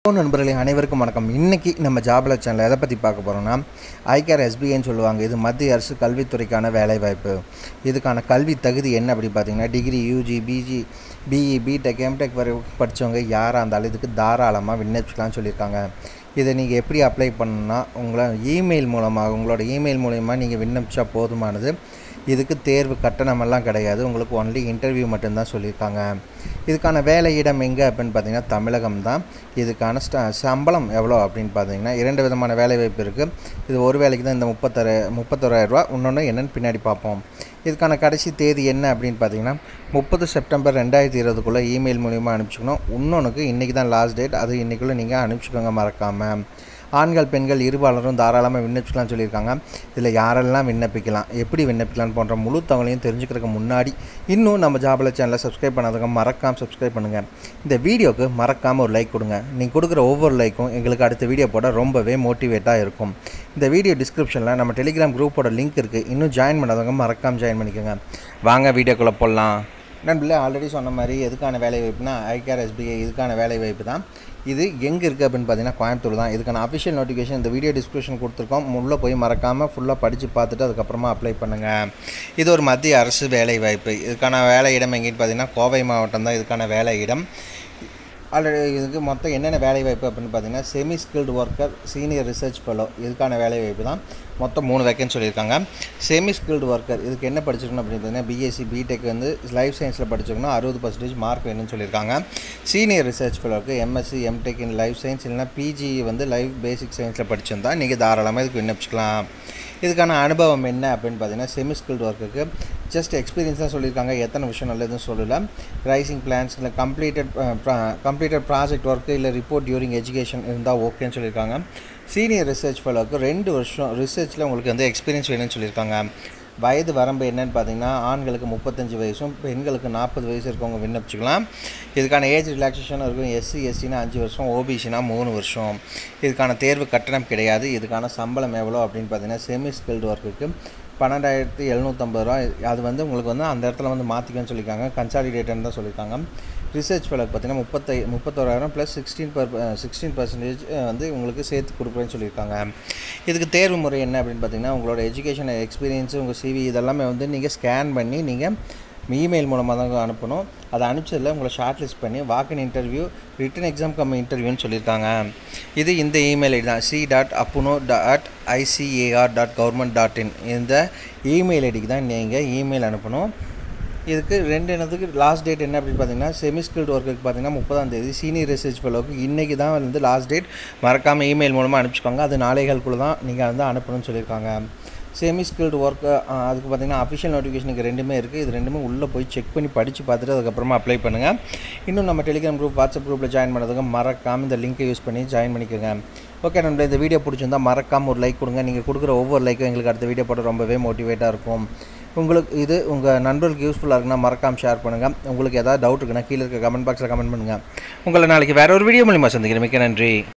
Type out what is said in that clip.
hello நண்பர்களே அனைவருக்கும் வணக்கம் இன்றைக்கி நம்ம ஜாப்ல சேனல் எதை பற்றி பார்க்க போகிறோம்னா ஐகேர் எஸ்பிஐன்னு சொல்லுவாங்க இது மத்திய அரசு கல்வித்துறைக்கான வேலைவாய்ப்பு இதுக்கான கல்வி தகுதி என்ன அப்படி பார்த்தீங்கன்னா degree UG PG BE BTech MTech வரை படித்தவங்க யாராக இருந்தாலும் இதுக்கு தாராளமாக விண்ணப்பிக்கலாம்னு சொல்லியிருக்காங்க இதை நீங்கள் எப்படி அப்ளை பண்ணணும்னா உங்களை இமெயில் மூலமாக உங்களோட இமெயில் மூலயமா நீங்கள் விண்ணப்பிச்சா போதுமானது இதுக்கு தேர்வு கட்டணமெல்லாம் கிடையாது உங்களுக்கு ஒன்லி இன்டர்வியூ மட்டும்தான் சொல்லியிருக்காங்க இதுக்கான வேலையிடம் எங்கே அப்படின்னு பார்த்தீங்கன்னா தமிழகம் தான் இதுக்கான ஸ்ட சம்பளம் எவ்வளோ அப்படின்னு பார்த்தீங்கன்னா இரண்டு விதமான வேலை வாய்ப்பு இருக்குது இது ஒரு வேலைக்கு தான் இந்த முப்பத்தாறு முப்பத்தோராயிரரூவா இன்னொன்று என்னென்னு பின்னாடி பார்ப்போம் இதுக்கான கடைசி தேதி என்ன அப்படின்னு பார்த்தீங்கன்னா முப்பது செப்டம்பர் ரெண்டாயிரத்தி இருபதுக்குள்ளே இமெயில் மூலிமா அனுப்பிச்சிக்கணும் இன்னொன்றுக்கு இன்றைக்கி தான் லாஸ்ட் டேட் அது இன்றைக்குள்ளே நீங்கள் அனுப்பிச்சிக்கோங்க மறக்காமல் ஆண்கள் பெண்கள் இருபாலரும் தாராளமாக விண்ணப்பிக்கலாம்னு சொல்லியிருக்காங்க இதில் யாரெல்லாம் விண்ணப்பிக்கலாம் எப்படி விண்ணப்பிக்கலாம் போன்ற முழு தகவலையும் தெரிஞ்சுக்கிறதுக்கு முன்னாடி இன்னும் நம்ம ஜாபல சேனலை சப்ஸ்கிரைப் பண்ணாதவங்க மறக்காமல் சப்ஸ்கிரைப் பண்ணுங்கள் இந்த வீடியோக்கு மறக்காமல் ஒரு லைக் கொடுங்க நீங்கள் கொடுக்குற ஒவ்வொரு லைக்கும் எங்களுக்கு அடுத்த வீடியோ போட ரொம்பவே மோட்டிவேட்டாக இருக்கும் இந்த வீடியோ டிஸ்கிரிப்ஷனில் நம்ம டெலிகிராம் குரூப்போட லிங்க் இருக்குது இன்னும் ஜாயின் பண்ணாதவங்க மறக்காமல் ஜாயின் பண்ணிக்கோங்க வாங்க வீடியோக்குள்ளே போடலாம் நண்பர்களே ஆல்ரெடி சொன்ன மாதிரி எதுக்கான வேலை வாய்ப்புனா ஐகேர் எஸ்பிஐ இதுக்கான வேலை வாய்ப்பு தான் இது எங்கே இருக்குது அப்படின்னு பார்த்தீங்கன்னா கோயம்புத்தூர் தான் இதுக்கான அஃபிஷியல் நோட்டிஃபிகேஷன் இந்த வீடியோ டிஸ்கிரிப்ஷன் கொடுத்துருக்கோம் உள்ளே போய் மறக்காமல் ஃபுல்லாக படித்து பார்த்துட்டு அதுக்கப்புறமா அப்ளை பண்ணுங்கள் இது ஒரு மத்திய அரசு வேலை வாய்ப்பு இதுக்கான வேலை இடம் எங்கேன்னு பார்த்தீங்கன்னா கோவை மாவட்டம் தான் இதுக்கான வேலை இடம் ஆல்ரெடி இதுக்கு மொத்தம் என்னென்ன வேலை வாய்ப்பு அப்படின்னு பார்த்தீங்கன்னா semi skilled worker senior research fellow இதுக்கான வேலை வாய்ப்பு தான் மொத்தம் மூணு வேக்கன் சொல்லியிருக்காங்க செமி ஸ்கில்டு ஒர்க்கர் இதுக்கு என்ன படிச்சிருக்கணும் அப்படின்னு பார்த்தீங்கன்னா பிஎஸ்சி பிடெக் வந்து லைஃப் சயின்ஸில் படிச்சிருக்கணும் அறுபது பர்சன்டேஜ் மார்க் வேணும்னு சொல்லியிருக்காங்க சீனியர் ரிசர்ச் ஃபெலோவுக்கு MSc MTech in life science இல்லைனா பிஜி வந்து லைஃப் பேசிக் சயின்ஸில் படிச்சிருந்தா நீங்கள் தாராளமாக இதுக்கு விண்ணப்பிச்சிக்கலாம் இதுக்கான அனுபவம் என்ன அப்படின்னு பார்த்தீங்கன்னா செமி ஸ்கில்டு ஒர்க்குக்கு ஜஸ்ட் எக்ஸ்பீரியன்ஸ் தான் சொல்லியிருக்காங்க எத்தனை விஷயம் நல்லதுன்னு சொல்லல ரைசிங் பிளான்ஸ் இல்லை கம்ப்ளீட்டட் கம்ப்ளீட்டட் ப்ராஜெக்ட் ஒர்க்கு இல்லை ரிப்போர்ட் டியூரிங் எஜுகேஷன் இருந்தால் ஓகேன்னு சொல்லியிருக்காங்க சீனியர் ரிசர்ச் ஃபெலோவுக்கு ரெண்டு வருஷம் ரிசர்ச்சில் உங்களுக்கு வந்து எக்ஸ்பீரியன்ஸ் வேணும்னு சொல்லியிருக்காங்க வயது வரம்பு என்னன்னு பார்த்தீங்கன்னா ஆண்களுக்கு முப்பத்தஞ்சு வயசும் பெண்களுக்கு நாற்பது வயசு இருக்கவங்க விண்ணப்பிச்சிக்கலாம் இதுக்கான ஏஜ் ரிலாக்ஸேஷன் இருக்கும் எஸ்சி எஸ்சினா அஞ்சு வருஷம் ஓபிசினா மூணு வருஷம் இதுக்கான தேர்வு கட்டணம் கிடையாது இதுக்கான சம்பளம் எவ்வளோ அப்படின்னு பார்த்தீங்கன்னா செமி ஸ்கில்டு ஒர்க்குக்கு பன்னெண்டாயிரத்தி எழுநூற்றம்பது ரூபா அது வந்து உங்களுக்கு வந்து அந்த இடத்துல வந்து மாற்றிக்கன்னு சொல்லியிருக்காங்க கன்சாலிடேட்டர்னு தான் சொல்லியிருக்காங்க ரிசர்ச் ஃபெலோக்கு பார்த்தீங்கன்னா முப்பத்தை முப்பத்தோராயிரம் plus sixteen per sixteen percentage வந்து உங்களுக்கு சேர்த்து கொடுக்குறேன்னு சொல்லியிருக்காங்க இதுக்கு தேர்வு முறை என்ன அப்படின்னு பார்த்தீங்கன்னா உங்களோட எஜுகேஷன் எக்ஸ்பீரியன்ஸு உங்கள் சிவி இதெல்லாமே வந்து நீங்கள் ஸ்கேன் பண்ணி நீங்கள் இமெயில் மூலமாக தான் அனுப்பணும் அதை அனுப்பிச்சதில் உங்களை ஷார்ட் லிஸ்ட் பண்ணி walk in interview written exam cum இன்டர்வியூன்னு சொல்லியிருக்காங்க இது இந்த இமெயில் ஐடி தான் சி டாட் அப்புனோ dot ICAR dot government dot in இந்த இமெயில் ஐடிக்கு தான் நீங்கள் இமெயில் அனுப்பணும் இதுக்கு ரெண்டு என்னதுக்கு லாஸ்ட் டேட் என்ன அப்படின்னு பார்த்தீங்கன்னா செமி ஸ்கில்டு ஒர்க்குக்கு பார்த்தீங்கன்னா முப்பதாம் தேதி சீனியர் ரிசர்ச் ஃபெலோவுக்கு இன்றைக்கி தான் வந்து லாஸ்ட் டேட் மறக்காமல் இமெயில் மூலமாக அனுப்பிச்சிக்கோங்க அது நாளைகளுக்குள்ள தான் நீங்கள் வந்து அனுப்பணும்னு சொல்லியிருக்காங்க செமி ஸ்கில்டு ஒர்க்கு அதுக்கு பார்த்தீங்கன்னா அஃபிஷியல் நோட்டிஃபிகேஷனுக்கு ரெண்டுமே இருக்குது இது ரெண்டுமே உள்ளே போய் செக் பண்ணி படித்து பார்த்துட்டு அதுக்கப்புறமா அப்ளை பண்ணுங்கள் இன்னும் நம்ம டெலிகிராம் குரூப் வாட்ஸ்அப் குரூப்பில் ஜாயின் பண்ணதுக்கு மறக்காமல் இந்த லிங்க்கை யூஸ் பண்ணி ஜாயின் பண்ணிக்கோங்க ஓகே நம்மள இந்த வீடியோ பிடிச்சிருந்தா மறக்காமல் ஒரு லைக் கொடுங்க நீங்கள் கொடுக்குற ஒவ்வொரு லைக்கும் எங்களுக்கு அடுத்த வீடியோ போட ரொம்பவே மோட்டிவேட்டாக இருக்கும் உங்களுக்கு இது உங்கள் நண்பர்களுக்கு யூஸ்ஃபுல்லாக இருக்குன்னா மறக்காமல் ஷேர் பண்ணுங்கள் உங்களுக்கு ஏதாவது டவுட் இருக்குன்னா கீழே இருக்க கமெண்ட் பாக்ஸில் கமெண்ட் பண்ணுங்கள் உங்களை நாளைக்கு வேறு ஒரு வீடியோ மூலிமா சந்திக்கிறேன் மிக்க நன்றி